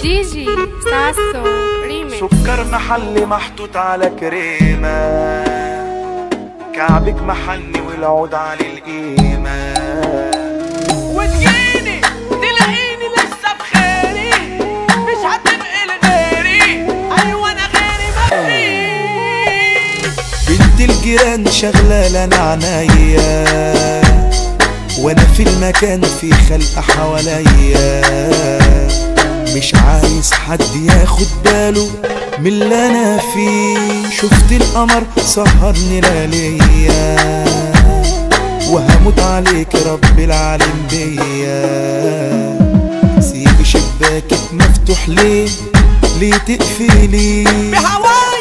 دي جي ساسو ريميكس سكر محلي محطوط على كريمة كعبك محني والعود على القيمة وتجيني تلاقيني لسه بخيري مش هتبقي لغيري ايوه انا غيري مفيش بنت الجيران شغلة لنا عنايا وانا في المكان في خلق حواليا مش عايز حد ياخد باله من اللي انا فيه شفت القمر سهرني لياليا وهموت عليك رب العالم بيا سيب شباكك مفتوح ليه ليه تقفلي بهواك